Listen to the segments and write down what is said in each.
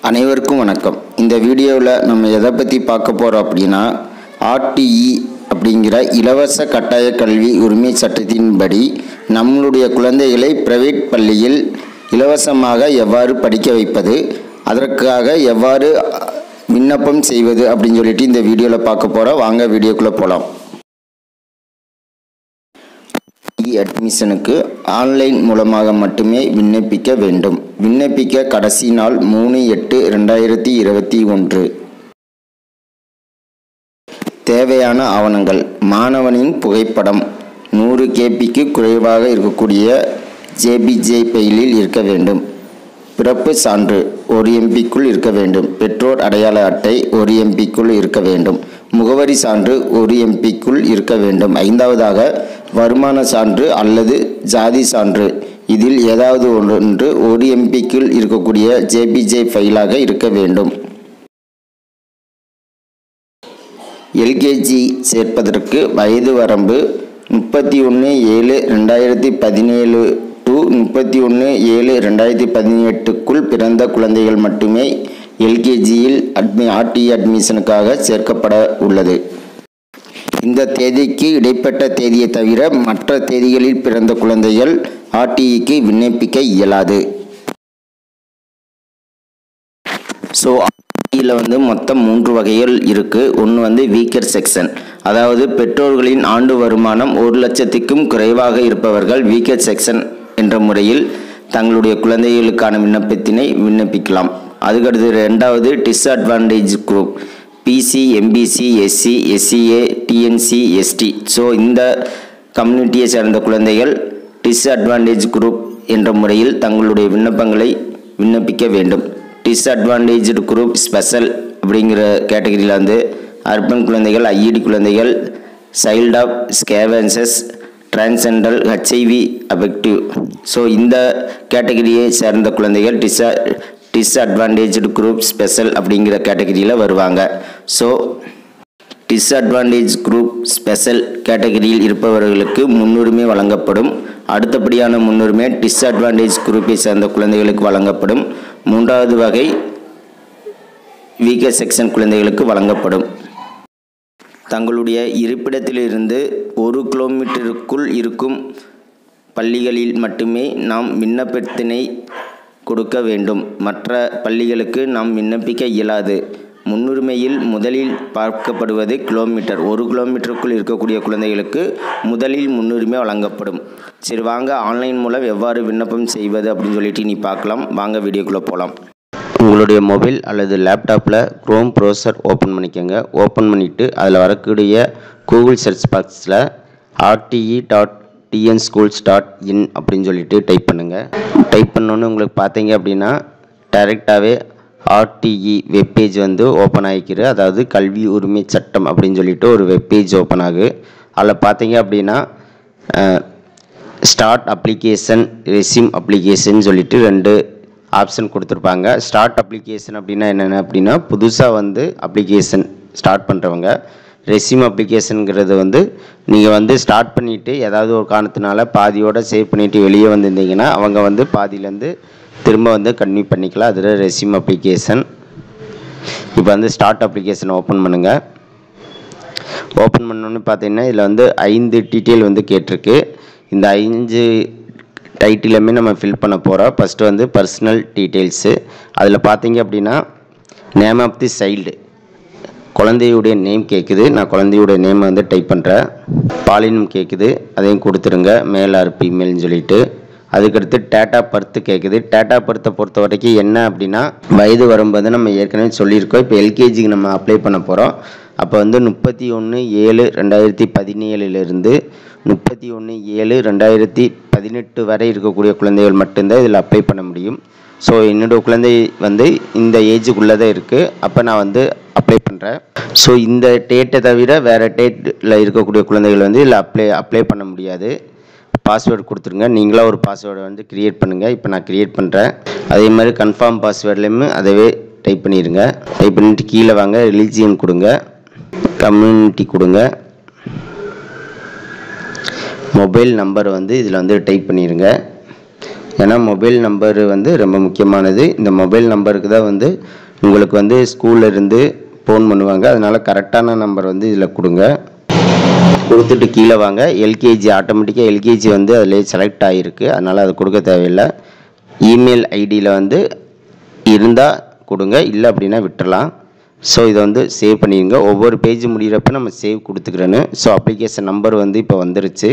அனைவருக்கும் வணக்கம் இந்த வீடியோவில் நம்ம எதை பற்றி பார்க்க போகிறோம் அப்படின்னா ஆர்டிஇ அப்படிங்கிற இலவச கட்டாய கல்வி உரிமை சட்டத்தின்படி நம்மளுடைய குழந்தைகளை பிரைவேட் பள்ளியில் இலவசமாக எவ்வாறு படிக்க வைப்பது அதற்காக எவ்வாறு விண்ணப்பம் செய்வது அப்படின்னு சொல்லிட்டு இந்த வீடியோவில் பார்க்க போகிறோம் வாங்க வீடியோக்குள்ளே போகலாம் இ அட்மிஷனுக்கு ஆன்லைன் மூலமாக மட்டுமே விண்ணப்பிக்க வேண்டும் விண்ணப்பிக்க கடைசி நாள் மூணு எட்டு ரெண்டாயிரத்தி இருபத்தி ஒன்று தேவையான ஆவணங்கள் மாணவனின் புகைப்படம் நூறு கேபிக்கு குறைவாக இருக்கக்கூடிய ஜேபிஜே பெயிலில் இருக்க வேண்டும் பிறப்பு சான்று ஒரு எம்பிக்குள் இருக்க வேண்டும் பெற்றோர் அடையாள அட்டை ஒரு எம்பிக்குள் இருக்க வேண்டும் முகவரி சான்று ஒரு எம்பிக்குள் இருக்க வேண்டும் ஐந்தாவதாக வருமான சான்று அல்லது ஜாதி சான்று இதில் ஏதாவது ஒன்று ஒரு எம்பிக்குள் இருக்கக்கூடிய ஜேபிஜே ஃபைலாக இருக்க வேண்டும் எல்கேஜி சேர்ப்பதற்கு வயது வரம்பு முப்பத்தி ஒன்று ஏழு ரெண்டாயிரத்தி பதினேழு டு முப்பத்தி ஒன்று ஏழு ரெண்டாயிரத்தி பதினெட்டுக்குள் பிறந்த குழந்தைகள் மட்டுமே எல்கேஜியில் அட்மி ஆர்டி அட்மிஷனுக்காக சேர்க்கப்பட உள்ளது இந்த தேதிக்கு இடைப்பட்ட தேதியை தவிர மற்ற தேதிகளில் பிறந்த குழந்தைகள் ஆர்டிஇக்கு விண்ணப்பிக்க இயலாது ஸோ ஆர்டியில் வந்து மொத்தம் மூன்று வகைகள் இருக்குது ஒன்று வந்து வீக்கர் செக்ஷன் அதாவது பெற்றோர்களின் ஆண்டு வருமானம் ஒரு லட்சத்துக்கும் குறைவாக இருப்பவர்கள் வீக்கர் செக்ஷன் என்ற முறையில் தங்களுடைய குழந்தைகளுக்கான விண்ணப்பத்தினை விண்ணப்பிக்கலாம் அதுக்கடுத்து ரெண்டாவது disadvantage group BC MBC SC SCA DNC ST so இந்த கம்யூனிட்டியை சேர்ந்த குழந்தைகள் டிஸ்அட்வான்டேஜ் குரூப் என்ற முறையில் தங்களுடைய விண்ணப்பங்களை விண்ணப்பிக்க வேண்டும் டிஸ்அட்வான்டேஜ்டு குரூப் ஸ்பெஷல் அப்படிங்கிற கேட்டகரியில் வந்து அர்பன் குழந்தைகள் ஐஇடி குழந்தைகள் child of scavengers transgender HIV affective so இந்த கேட்டகரியை சேர்ந்த குழந்தைகள் டிஸ்அ டிஸ்அட்வான்டேஜ்டு குரூப் ஸ்பெஷல் அப்படிங்கிற கேட்டகரியில் வருவாங்க ஸோ டிஸ்அட்வான்டேஜ் குரூப் ஸ்பெஷல் கேட்டகரியில் இருப்பவர்களுக்கு முன்னுரிமை வழங்கப்படும் அடுத்தபடியான முன்னுரிமை டிஸ்அட்வான்டேஜ் குரூப்பை சேர்ந்த குழந்தைகளுக்கு வழங்கப்படும் மூன்றாவது வகை வீக்கர் செக்ஷன் குழந்தைகளுக்கு வழங்கப்படும் தங்களுடைய இருப்பிடத்திலிருந்து ஒரு கிலோமீட்டருக்குள் இருக்கும் பள்ளிகளில் மட்டுமே நாம் விண்ணப்பத்தினை கொடுக்க வேண்டும் மற்ற பள்ளிகளுக்கு நாம் விண்ணப்பிக்க இயலாது முன்னுரிமையில் முதலில் பார்க்கப்படுவது கிலோமீட்டர் ஒரு கிலோமீட்டருக்குள் இருக்கக்கூடிய குழந்தைகளுக்கு முதலில் முன்னுரிமை வழங்கப்படும் சரி வாங்க ஆன்லைன் மூலம் எவ்வாறு விண்ணப்பம் செய்வது அப்படின்னு சொல்லிட்டு நீ பார்க்கலாம் வாங்க வீடியோக்குள்ளே போகலாம் உங்களுடைய மொபைல் அல்லது லேப்டாப்பில் க்ரோம் ப்ரௌசர் ஓப்பன் பண்ணிக்கோங்க ஓப்பன் பண்ணிவிட்டு அதில் வரக்கூடிய கூகுள் சர்ச் பாக்ஸில் RTE dot TN schools dot in அப்படின்னு சொல்லிட்டு டைப் பண்ணுங்கள் டைப் பண்ணோன்னு உங்களுக்கு பார்த்தீங்க அப்படின்னா டைரெக்டாகவே ஆர்டிஇ வெப்பேஜ் வந்து ஓப்பன் ஆகிக்கிது அதாவது கல்வி உரிமை சட்டம் அப்படின்னு சொல்லிட்டு ஒரு வெப்பேஜ் ஓப்பன் ஆகு அதில் பார்த்தீங்க அப்படின்னா ஸ்டார்ட் அப்ளிகேஷன் ரெசிம் அப்ளிகேஷன் சொல்லிட்டு ரெண்டு ஆப்ஷன் கொடுத்துருப்பாங்க ஸ்டார்ட் அப்ளிகேஷன் அப்படின்னா என்னென்ன அப்படின்னா புதுசாக வந்து அப்ளிகேஷன் ஸ்டார்ட் பண்ணுறவங்க ரெசிம் அப்ளிகேஷனுங்கிறது வந்து நீங்கள் வந்து ஸ்டார்ட் பண்ணிவிட்டு ஏதாவது ஒரு காரணத்தினால பாதியோடு சேவ் பண்ணிவிட்டு வெளியே வந்திருந்தீங்கன்னா அவங்க வந்து பாதியிலேருந்து திரும்ப வந்து கன்டினியூ பண்ணிக்கலாம் அதில் ரெசிம் அப்ளிகேஷன் இப்போ வந்து ஸ்டார்ட் அப்ளிகேஷன் ஓப்பன் பண்ணுங்கள் ஓப்பன் பண்ணோன்னு பார்த்தீங்கன்னா இதில் வந்து ஐந்து டீட்டெயில் வந்து கேட்டிருக்கு இந்த ஐந்து டைட்டிலுமே நம்ம ஃபில் பண்ண போகிறோம் ஃபஸ்ட்டு வந்து பர்சனல் டீட்டெயில்ஸு அதில் பார்த்தீங்க அப்படின்னா நேம் ஆஃப் தி சைல்டு குழந்தையுடைய நேம் கேட்குது நான் குழந்தையுடைய நேமை வந்து டைப் பண்ணுறேன் பாலினம் கேட்குது அதையும் கொடுத்துருங்க மேல் ஆர் ஃபீமேல்னு சொல்லிட்டு அதுக்கடுத்து டேட் ஆஃப் பர்த் கேட்குது டேட் ஆஃப் பர்த்தை பொறுத்த வரைக்கும் என்ன அப்படின்னா வயது வரும்போது நம்ம ஏற்கனவே சொல்லியிருக்கோம் இப்போ எல்கேஜிக்கு நம்ம அப்ளை பண்ண போகிறோம் அப்போ வந்து முப்பத்தி ஒன்று ஏழு ரெண்டாயிரத்தி பதினேழுலேருந்து முப்பத்தி ஒன்று ஏழு ரெண்டாயிரத்தி பதினெட்டு வரை இருக்கக்கூடிய குழந்தைகள் மட்டும்தான் இதில் அப்ளை பண்ண முடியும் ஸோ என்னோடய குழந்தை வந்து இந்த ஏஜுக்குள்ளே தான் இருக்குது அப்போ நான் வந்து அப்ளை பண்ணுறேன் ஸோ இந்த டேட்டை தவிர வேறு டேட்டில் இருக்கக்கூடிய குழந்தைகள் வந்து இதில் அப்ளை அப்ளை பண்ண முடியாது பாஸ்வேர்டு கொடுத்துருங்க நீங்களாக ஒரு பாஸ்வேர்டை வந்து க்ரியேட் பண்ணுங்கள் இப்போ நான் க்ரியேட் பண்ணுறேன் அதே மாதிரி கன்ஃபார்ம் பாஸ்வேர்ட்லேயுமே அதவே டைப் பண்ணிடுங்க டைப் பண்ணிவிட்டு கீழே வாங்க ரிலீஜியன் கொடுங்க கம்யூனிட்டி கொடுங்க மொபைல் நம்பர் வந்து இதில் வந்து டைப் பண்ணிடுங்க ஏன்னா மொபைல் நம்பர் வந்து ரொம்ப முக்கியமானது இந்த மொபைல் நம்பருக்கு தான் வந்து உங்களுக்கு வந்து ஸ்கூல்ல இருந்து ஃபோன் பண்ணுவாங்க அதனால கரெக்டான நம்பர் வந்து இதில் கொடுங்க கொடுத்துட்டு கீழே வாங்க எல்கேஜி ஆட்டோமேட்டிக்காக எல்கேஜி வந்து அதிலே செலக்ட் ஆகிருக்கு அதனால் அது கொடுக்க தேவையில்லை இமெயில் ஐடியில் வந்து இருந்தால் கொடுங்க இல்லை அப்படின்னா விட்டுறலாம் ஸோ இதை வந்து சேவ் பண்ணிடுங்க ஒவ்வொரு பேஜ் முடிகிறப்ப நம்ம சேவ் கொடுத்துக்கிறேன்னு ஸோ அப்ளிகேஷன் நம்பர் வந்து இப்போ வந்துருச்சு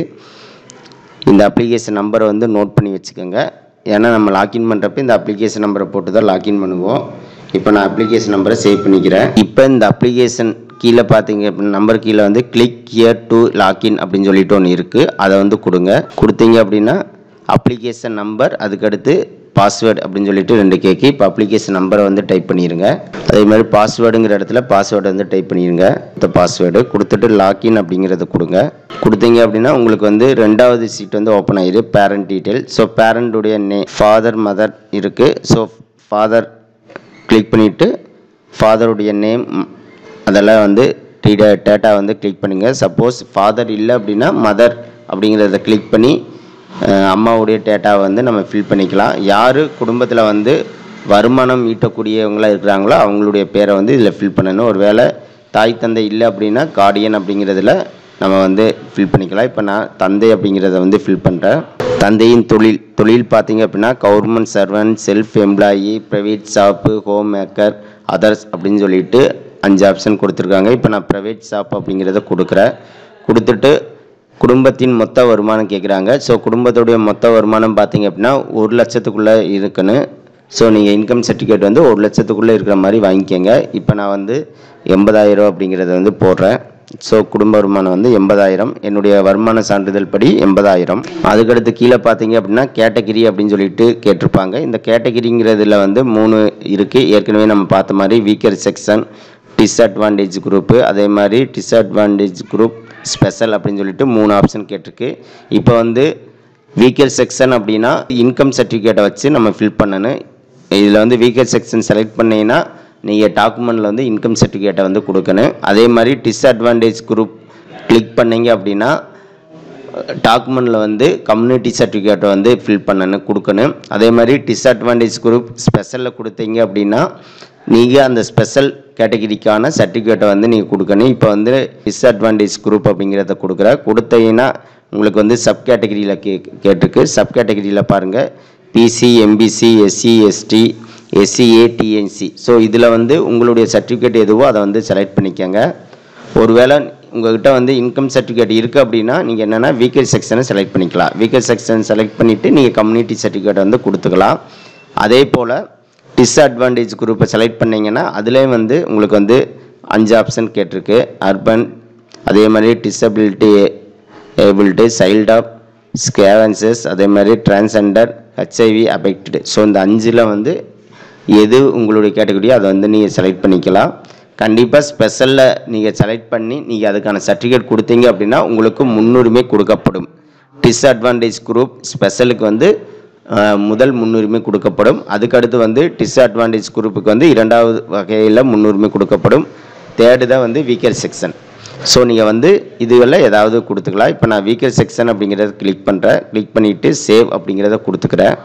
இந்த அப்ளிகேஷன் நம்பரை வந்து நோட் பண்ணி வச்சுக்கோங்க ஏன்னா நம்ம லாக்இன் பண்ணுறப்ப இந்த அப்ளிகேஷன் நம்பரை போட்டு தான் லாக்இன் பண்ணுவோம் இப்போ நான் அப்ளிகேஷன் நம்பரை சேவ் பண்ணிக்கிறேன் இப்போ இந்த அப்ளிகேஷன் கீழே பார்த்தீங்க அப்படின்னா நம்பர் கீழே வந்து கிளிக் ஹியர் டு லாக்இன் அப்படின்னு சொல்லிட்டு ஒன்று இருக்குது அதை வந்து கொடுங்க கொடுத்தீங்க அப்படின்னா அப்ளிகேஷன் நம்பர் அதுக்கடுத்து பாஸ்வேர்டு அப்படின்னு சொல்லிட்டு ரெண்டு கேக்கு இப்போ அப்ளிகேஷன் நம்பரை வந்து டைப் பண்ணிடுங்க அதே மாதிரி பாஸ்வேர்டுங்கிற இடத்துல பாஸ்வேர்டு வந்து டைப் பண்ணிடுங்க இந்த பாஸ்வேர்டு கொடுத்துட்டு லாக்இன் அப்படிங்கிறத கொடுங்க கொடுத்தீங்க அப்படின்னா உங்களுக்கு வந்து ரெண்டாவது சீட் வந்து ஓப்பன் ஆயிரு பேரண்ட் டீட்டெயில் ஸோ பேரண்ட்டுடைய நே ஃபாதர் மதர் இருக்குது ஸோ ஃபாதர் கிளிக் பண்ணிவிட்டு ஃபாதருடைய நேம் அதெல்லாம் வந்து டீடா டேட்டா வந்து கிளிக் பண்ணுங்கள் சப்போஸ் ஃபாதர் இல்லை அப்படின்னா மதர் அப்படிங்கிறத கிளிக் பண்ணி அஹ், அம்மாவுடைய டேட்டாவை வந்து நம்ம ஃபில் பண்ணிக்கலாம் யார் குடும்பத்தில் வந்து வருமானம் ஈட்டக்கூடியவங்களா இருக்கிறாங்களோ அவங்களுடைய பேரை வந்து இதில் ஃபில் பண்ணணும் ஒரு வேளை தாய் தந்தை இல்லை அப்படின்னா கார்டியன் அப்படிங்கிறதுல நம்ம வந்து ஃபில் பண்ணிக்கலாம் இப்போ நான் தந்தை அப்படிங்கிறத வந்து ஃபில் பண்ணுறேன் தந்தையின் தொழில் தொழில் பார்த்தீங்க அப்படின்னா government servant self employee private shop homemaker others அப்படின்னு சொல்லிட்டு அஞ்சு ஆப்ஷன் கொடுத்துருக்காங்க இப்போ நான் ப்ரைவேட் ஷாப் அப்படிங்கிறத கொடுக்குறேன் கொடுத்துட்டு குடும்பத்தின் மொத்த வருமானம் கேட்குறாங்க ஸோ குடும்பத்துடைய மொத்த வருமானம் பார்த்தீங்க அப்படின்னா ஒரு லட்சத்துக்குள்ளே இருக்குன்னு ஸோ நீங்கள் இன்கம் சர்டிஃபிகேட் வந்து ஒரு லட்சத்துக்குள்ளே இருக்கிற மாதிரி வாங்கிக்கோங்க இப்போ நான் வந்து எண்பதாயிரம் அப்படிங்கிறத வந்து போடுறேன் ஸோ குடும்ப வருமானம் வந்து எண்பதாயிரம் என்னுடைய வருமான சான்றிதழ் படி எண்பதாயிரம் அதுக்கடுத்து கீழே பார்த்தீங்க அப்படின்னா கேட்டகிரி அப்படின்னு சொல்லிட்டு கேட்டிருப்பாங்க இந்த கேட்டகிரிங்கிறதுல வந்து மூணு இருக்குது ஏற்கனவே நம்ம பார்த்த மாதிரி வீக்கர் செக்ஷன் டிஸ்அட்வான்டேஜ் குரூப்பு அதே மாதிரி டிஸ்அட்வான்டேஜ் குரூப் ஸ்பெஷல் அப்படின்னு சொல்லிட்டு மூணு ஆப்ஷன் கேட்டிருக்கு இப்போ வந்து வீக்கர் செக்ஷன் அப்படின்னா இன்கம் சர்டிஃபிகேட்டை வச்சு நம்ம ஃபில் பண்ணணும் இதில் வந்து வீக்கர் செக்ஷன் செலக்ட் பண்ணீங்கன்னா நீங்கள் டாக்குமெண்ட்டில் வந்து இன்கம் சர்டிஃபிகேட்டை வந்து கொடுக்கணும் அதே மாதிரி டிஸ்அட்வான்டேஜ் குரூப் கிளிக் பண்ணீங்க அப்படின்னா டாக்குமெண்ட்டில் வந்து கம்யூனிட்டி சர்டிஃபிகேட்டை வந்து ஃபில் பண்ணணும் கொடுக்கணும் அதே மாதிரி டிஸ்அட்வான்டேஜ் குரூப் ஸ்பெஷலில் கொடுத்தீங்க அப்படின்னா நீங்கள் அந்த ஸ்பெஷல் கேட்டகிரிக்கான சர்டிஃபிகேட்டை வந்து நீங்கள் கொடுக்கணும் இப்போ வந்து டிஸ்அட்வான்டேஜ் குரூப் அப்படிங்கிறத கொடுக்குற கொடுத்தீங்கன்னா உங்களுக்கு வந்து சப் கேட்டகிரியில் கே கேட்டிருக்கு சப் கேட்டகிரியில் பாருங்கள் BC MBC SC ST SCA DNC so இதில் வந்து உங்களுடைய சர்டிஃபிகேட் எதுவோ அதை வந்து செலக்ட் பண்ணிக்கோங்க ஒருவேளை உங்கள்கிட்ட வந்து இன்கம் சர்டிஃபிகேட் இருக்குது அப்படின்னா நீங்கள் என்னென்னா வீக்கல் செக்ஷனை செலக்ட் பண்ணிக்கலாம் வீக்கல் செக்ஷன் செலக்ட் பண்ணிவிட்டு நீங்கள் கம்யூனிட்டி சர்டிஃபிகேட் வந்து கொடுத்துக்கலாம் அதே போல் டிஸ்அட்வான்டேஜ் குரூப்பை செலக்ட் பண்ணீங்கன்னா அதுலேயும் வந்து உங்களுக்கு வந்து அஞ்சு ஆப்ஷன் கேட்டிருக்கு அர்பன் அதே மாதிரி disability ability child of scavengers அதே மாதிரி டிரான்ஸெண்டர் ஹெச்ஐவி அஃபெக்டடு ஸோ இந்த அஞ்சில் வந்து எது உங்களுடைய கேட்டகரியோ அதை வந்து நீங்கள் செலக்ட் பண்ணிக்கலாம் கண்டிப்பாக ஸ்பெஷலில் நீங்கள் செலக்ட் பண்ணி நீங்கள் அதுக்கான சர்டிஃபிகேட் கொடுத்தீங்க அப்படின்னா உங்களுக்கு முன்னுரிமை கொடுக்கப்படும் டிஸ்அட்வான்டேஜ் குரூப் ஸ்பெஷலுக்கு வந்து அஹ், முதல் முன்னுரிமை கொடுக்கப்படும் அதுக்கடுத்து வந்து டிஸ்அட்வான்டேஜ் குரூப்புக்கு வந்து இரண்டாவது வகையில் முன்னுரிமை கொடுக்கப்படும் தேர்டு தான் வந்து வீக்கர் செக்ஷன் ஸோ நீங்கள் வந்து இதுவெல்லாம் ஏதாவது கொடுத்துக்கலாம் இப்போ நான் வீக்கர் செக்ஷன் அப்படிங்கிறத கிளிக் பண்ணுறேன் கிளிக் பண்ணிவிட்டு சேவ் அப்படிங்கிறத கொடுத்துக்கிறேன்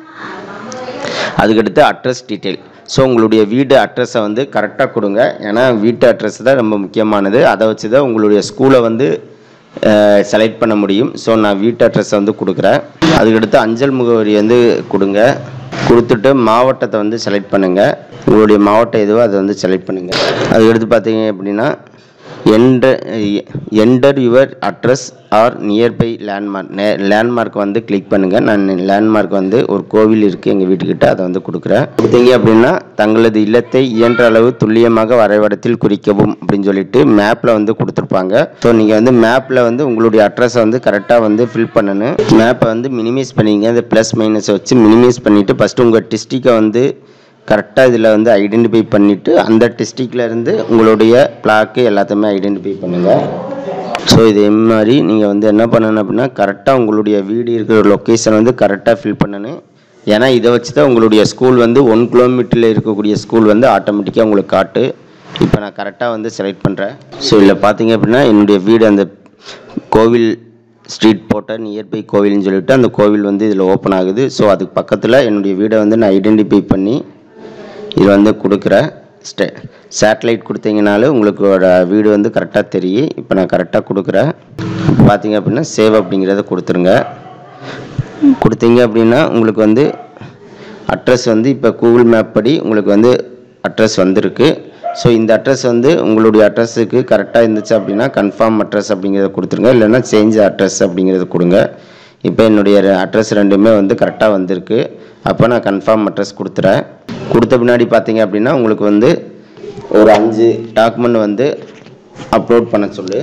அதுக்கடுத்து அட்ரஸ் டீட்டெயில் ஸோ உங்களுடைய வீடு அட்ரஸை வந்து கரெக்டாக கொடுங்க ஏன்னா வீட்டு அட்ரஸ் தான் ரொம்ப முக்கியமானது அதை வச்சு தான் உங்களுடைய ஸ்கூலை வந்து செலக்ட் பண்ண முடியும் ஸோ நான் வீட்டு அட்ரஸை வந்து கொடுக்குறேன் அதுக்கடுத்து அஞ்சல் முகவரி வந்து கொடுங்க கொடுத்துட்டு மாவட்டத்தை வந்து செலக்ட் பண்ணுங்கள் உங்களுடைய மாவட்டம் எதுவோ அதை வந்து செலக்ட் பண்ணுங்கள் அதுக்கடுத்து பார்த்தீங்க அப்படின்னா enter enter your address or nearby landmark landmark வந்து கிளிக் பண்ணுங்கள் நான் லேண்ட்மார்க் வந்து ஒரு கோவில் இருக்குது எங்கள் வீட்டுக்கிட்ட அதை வந்து கொடுக்குறேன் கொடுத்தீங்க அப்படின்னா தங்களது இல்லத்தை இயன்ற அளவு துல்லியமாக வரைபடத்தில் குறிக்கவும் அப்படின்னு சொல்லிட்டு மேப்பில் வந்து கொடுத்துருப்பாங்க ஸோ நீங்கள் வந்து மேப்பில் வந்து உங்களுடைய அட்ரஸை வந்து கரெக்டாக வந்து ஃபில் பண்ணணும் மேப்பை வந்து மினிமைஸ் பண்ணிங்க இந்த ப்ளஸ் மைனஸ் வச்சு மினிமைஸ் பண்ணிவிட்டு ஃபஸ்ட்டு உங்கள் டிஸ்ட்ரிக்டை வந்து கரெக்டாக இதில் வந்து ஐடென்டிஃபை பண்ணிவிட்டு அந்த டிஸ்ட்ரிக்டில் இருந்து உங்களுடைய பிளாக்கு எல்லாத்தையுமே ஐடென்டிஃபை பண்ணுங்கள் ஸோ இதே மாதிரி நீங்கள் வந்து என்ன பண்ணணும் அப்படின்னா கரெக்டாக உங்களுடைய வீடு இருக்கிற லொக்கேஷன் வந்து கரெக்டாக ஃபில் பண்ணணும் ஏன்னா இதை வச்சு தான் உங்களுடைய ஸ்கூல் வந்து ஒன் கிலோமீட்டரில் இருக்கக்கூடிய ஸ்கூல் வந்து ஆட்டோமேட்டிக்காக உங்களுக்கு காட்டு இப்போ நான் கரெக்டாக வந்து செலக்ட் பண்ணுறேன் ஸோ இதில் பார்த்தீங்க அப்படின்னா என்னுடைய வீடு அந்த கோவில் ஸ்ட்ரீட் போட்ட நியர்பை கோவில்னு சொல்லிட்டு அந்த கோவில் வந்து இதில் ஓப்பன் ஆகுது ஸோ அதுக்கு பக்கத்தில் என்னுடைய வீடை வந்து நான் ஐடென்டிஃபை பண்ணி இது வந்து கொடுக்குறேன் ஸ்டே சேட்டலைட் கொடுத்தீங்கனாலும் உங்களுக்கு வீடு வந்து கரெக்டாக தெரியும் இப்போ நான் கரெக்டாக கொடுக்குறேன் பார்த்தீங்க அப்படின்னா சேவ் அப்படிங்கிறத கொடுத்துருங்க கொடுத்தீங்க அப்படின்னா உங்களுக்கு வந்து அட்ரஸ் வந்து இப்போ கூகுள் மேப் படி உங்களுக்கு வந்து அட்ரஸ் வந்திருக்கு ஸோ இந்த அட்ரஸ் வந்து உங்களுடைய அட்ரஸுக்கு கரெக்டாக இருந்துச்சு அப்படின்னா கன்ஃபார்ம் அட்ரஸ் அப்படிங்கிறத கொடுத்துருங்க இல்லைன்னா சேஞ்ச் அட்ரஸ் அப்படிங்கிறத கொடுங்க இப்போ என்னுடைய அட்ரஸ் ரெண்டுமே வந்து கரெக்டாக வந்திருக்கு அப்போ நான் கன்ஃபார்ம் அட்ரஸ் கொடுத்துறேன் கொடுத்த பின்னாடி பார்த்தீங்க அப்படின்னா உங்களுக்கு வந்து ஒரு அஞ்சு டாக்குமெண்ட் வந்து அப்லோட் பண்ண சொல்லு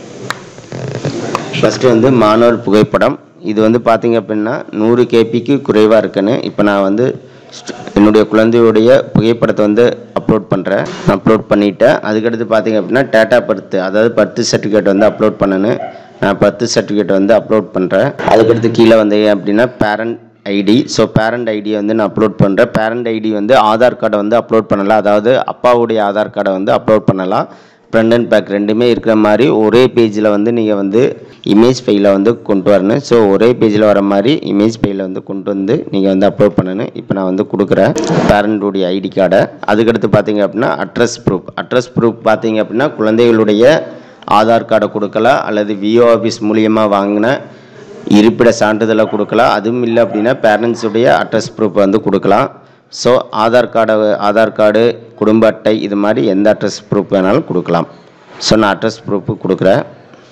ஃபஸ்ட்டு வந்து மாணவர் புகைப்படம் இது வந்து பார்த்தீங்க அப்படின்னா நூறு கேபிக்கு குறைவாக இருக்குன்னு இப்போ நான் வந்து ஸ்ட்- என்னுடைய குழந்தையுடைய புகைப்படத்தை வந்து அப்லோட் பண்ணுறேன் அப்லோட் பண்ணிட்டேன் அதுக்கடுத்து பார்த்தீங்க அப்படின்னா டேட்டா பர்த் அதாவது பர்த் சர்டிஃபிகேட் வந்து அப்லோட் பண்ணணும் நான் பர்த் சர்டிஃபிகேட் வந்து அப்லோட் பண்ணுறேன் அதுக்கடுத்து கீழே வந்தீங்க அப்படின்னா பேரண்ட் ஐடி ஸோ பேரண்ட் ஐடியை வந்து நான் அப்லோட் பண்ணுறேன் பேரண்ட் ஐடி வந்து ஆதார் கார்டை வந்து அப்லோட் பண்ணலாம் அதாவது அப்பாவுடைய ஆதார் கார்டை வந்து அப்லோட் பண்ணலாம் ஃப்ரண்ட் அண்ட் பேக் ரெண்டுமே இருக்கிற மாதிரி ஒரே பேஜில் வந்து நீங்கள் வந்து இமேஜ் ஃபைலை வந்து கொண்டு வரணும் ஸோ ஒரே பேஜில் வர மாதிரி இமேஜ் ஃபைலை வந்து கொண்டு வந்து நீங்கள் வந்து அப்லோட் பண்ணணும் இப்போ நான் வந்து கொடுக்குறேன் பேரண்ட்டுடைய ஐடி கார்டை அதுக்கடுத்து பார்த்தீங்க அப்படின்னா அட்ரஸ் ப்ரூஃப் அட்ரஸ் ப்ரூஃப் பார்த்தீங்க அப்படின்னா குழந்தைகளுடைய ஆதார் கார்டை கொடுக்கலாம் அல்லது விஓ ஆஃபீஸ் மூலியமாக வாங்கின இருப்பிட சான்றிதழை கொடுக்கலாம் அதுவும் இல்லை அப்படின்னா பேரண்ட்ஸுடைய அட்ரஸ் ப்ரூஃப் வந்து கொடுக்கலாம் ஸோ ஆதார் கார்டை ஆதார் கார்டு குடும்ப அட்டை இது மாதிரி எந்த அட்ரஸ் ப்ரூஃப் வேணாலும் கொடுக்கலாம் ஸோ நான் அட்ரஸ் ப்ரூஃப் கொடுக்குறேன்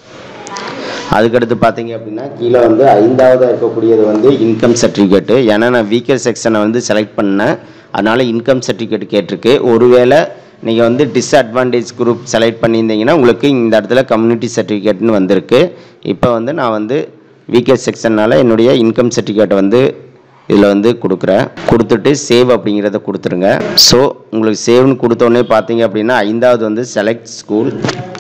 அதுக்கடுத்து பார்த்தீங்க அப்படின்னா கீழே வந்து ஐந்தாவதாக இருக்கக்கூடியது வந்து இன்கம் சர்டிஃபிகேட்டு ஏன்னா நான் வீக்கர் செக்ஷனை வந்து செலக்ட் பண்ணேன் அதனால் இன்கம் சர்டிஃபிகேட் கேட்டிருக்கு ஒருவேளை நீங்கள் வந்து டிஸ்அட்வான்டேஜ் குரூப் செலக்ட் பண்ணியிருந்தீங்கன்னா உங்களுக்கு இந்த இடத்துல கம்யூனிட்டி சர்டிஃபிகேட்னு வந்திருக்கு இப்போ வந்து நான் வந்து வீக்கர் செக்ஷனால் என்னுடைய இன்கம் சர்டிஃபிகேட்டை வந்து இதில் வந்து கொடுக்குறேன் கொடுத்துட்டு சேவ் அப்படிங்கிறத கொடுத்துருங்க ஸோ உங்களுக்கு சேவ்னு கொடுத்தோடனே பார்த்தீங்க அப்படின்னா ஐந்தாவது வந்து செலக்ட் ஸ்கூல்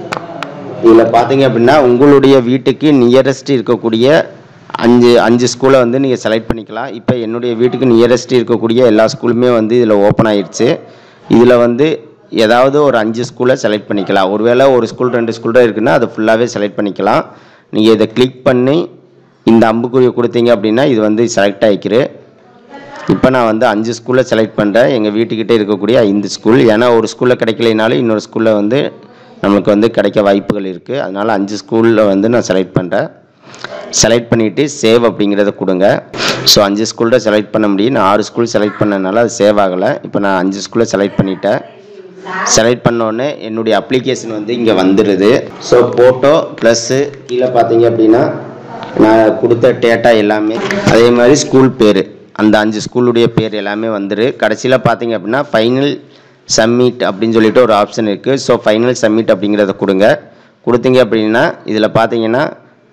இதில் பார்த்தீங்க அப்படின்னா உங்களுடைய வீட்டுக்கு நியரஸ்ட் இருக்கக்கூடிய அஞ்சு அஞ்சு ஸ்கூலை வந்து நீங்கள் செலக்ட் பண்ணிக்கலாம் இப்போ என்னுடைய வீட்டுக்கு நியரஸ்ட் இருக்கக்கூடிய எல்லா ஸ்கூலுமே வந்து இதில் ஓப்பன் ஆயிடுச்சு இதில் வந்து ஏதாவது ஒரு அஞ்சு ஸ்கூலை செலக்ட் பண்ணிக்கலாம் ஒருவேளை ஒரு ஸ்கூல் ரெண்டு ஸ்கூல் தான் இருக்குன்னா அதை ஃபுல்லாகவே செலக்ட் பண்ணிக்கலாம் நீங்கள் இதை கிளிக் பண்ணி இந்த அம்புக்குறியை கொடுத்தீங்க அப்படின்னா இது வந்து செலக்ட் ஆகிக்கிரு இப்போ நான் வந்து அஞ்சு ஸ்கூலில் செலக்ட் பண்ணுறேன் எங்கள் வீட்டுக்கிட்டே இருக்கக்கூடிய ஐந்து ஸ்கூல் ஏன்னா ஒரு ஸ்கூலில் கிடைக்கலைனாலும் இன்னொரு ஸ்கூலில் வந்து நம்மளுக்கு வந்து கிடைக்க வாய்ப்புகள் இருக்குது அதனால் அஞ்சு ஸ்கூலில் வந்து நான் செலக்ட் பண்ணுறேன் செலக்ட் பண்ணிவிட்டு சேவ் அப்படிங்கிறத கொடுங்க ஸோ அஞ்சு ஸ்கூலில் செலக்ட் பண்ண முடியும் நான் ஆறு ஸ்கூல் செலக்ட் பண்ணனால அது சேவ் ஆகலை இப்போ நான் அஞ்சு ஸ்கூலில் செலக்ட் பண்ணிட்டேன் செலக்ட் பண்ணோடனே என்னுடைய அப்ளிகேஷன் வந்து இங்கே வந்துடுது ஸோ ஃபோட்டோ ப்ளஸ்ஸு கீழே பார்த்தீங்க அப்படின்னா நான் கொடுத்த டேட்டா எல்லாமே அதே மாதிரி ஸ்கூல் பேர் அந்த அஞ்சு ஸ்கூலுடைய பேர் எல்லாமே வந்துரு கடைசியில் பார்த்தீங்க அப்படின்னா ஃபைனல் சப்மிட் அப்படின்னு சொல்லிட்டு ஒரு ஆப்ஷன் இருக்குது ஸோ ஃபைனல் சப்மிட் அப்படிங்கிறத கொடுங்க கொடுத்தீங்க அப்படின்னா இதில் பார்த்தீங்கன்னா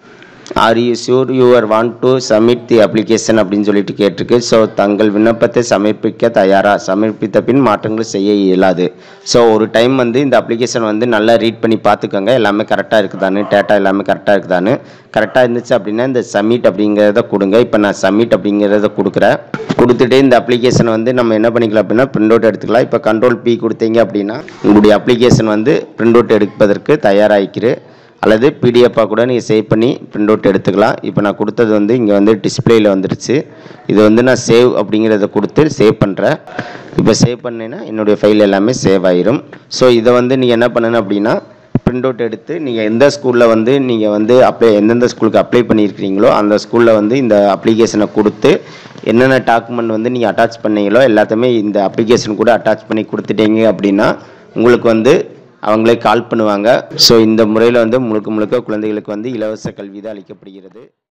are you sure you are want to submit the application அப்படின்னு சொல்லிட்டு கேட்டிருக்கு ஸோ தங்கள் விண்ணப்பத்தை சமர்ப்பிக்க தயாரா சமர்ப்பித்த பின் மாற்றங்கள் செய்ய இயலாது ஸோ ஒரு டைம் வந்து இந்த அப்ளிகேஷன் வந்து நல்லா ரீட் பண்ணி பார்த்துக்கோங்க எல்லாமே கரெக்டாக இருக்குதான்னு டேட்டா எல்லாமே கரெக்டாக இருக்குதான்னு கரெக்டாக இருந்துச்சு அப்படின்னா இந்த சப்மிட் அப்படிங்கிறத கொடுங்க இப்போ நான் சப்மிட் அப்படிங்கிறத கொடுக்குறேன் கொடுத்துட்டு இந்த அப்ளிகேஷனை வந்து நம்ம என்ன பண்ணிக்கலாம் அப்படின்னா பிரிண்ட் அவுட் எடுத்துக்கலாம் இப்போ கண்ட்ரோல் பி கொடுத்தீங்க அப்படின்னா உங்களுடைய அப்ளிகேஷன் வந்து பிரிண்ட் அவுட் எடுப்பதற்கு தயாராகிக்கிரு அல்லது பிடிஎஃபாக கூட நீங்கள் சேவ் பண்ணி பிரிண்ட் அவுட் எடுத்துக்கலாம் இப்போ நான் கொடுத்தது வந்து இங்கே வந்து டிஸ்பிளேயில் வந்துருச்சு இது வந்து நான் சேவ் அப்படிங்கிறத கொடுத்து சேவ் பண்ணுறேன் இப்போ சேவ் பண்ணேன்னா என்னுடைய ஃபைல் எல்லாமே சேவ் ஆயிரும் ஸோ இதை வந்து நீங்கள் என்ன பண்ணணும் அப்படின்னா பிரிண்ட் அவுட் எடுத்து நீங்கள் எந்த ஸ்கூலில் வந்து நீங்கள் வந்து அப்ளை எந்தெந்த ஸ்கூலுக்கு அப்ளை பண்ணியிருக்கிறீங்களோ அந்த ஸ்கூலில் வந்து இந்த அப்ளிகேஷனை கொடுத்து என்னென்ன டாக்குமெண்ட் வந்து நீங்கள் அட்டாச் பண்ணீங்களோ எல்லாத்தையுமே இந்த அப்ளிகேஷன் கூட அட்டாச் பண்ணி கொடுத்துட்டீங்க அப்படின்னா உங்களுக்கு வந்து அவங்களே கால் பண்ணுவாங்க ஸோ இந்த முறையில் வந்து முழுக்க முழுக்க குழந்தைகளுக்கு வந்து இலவச கல்வி தான் அளிக்கப்படுகிறது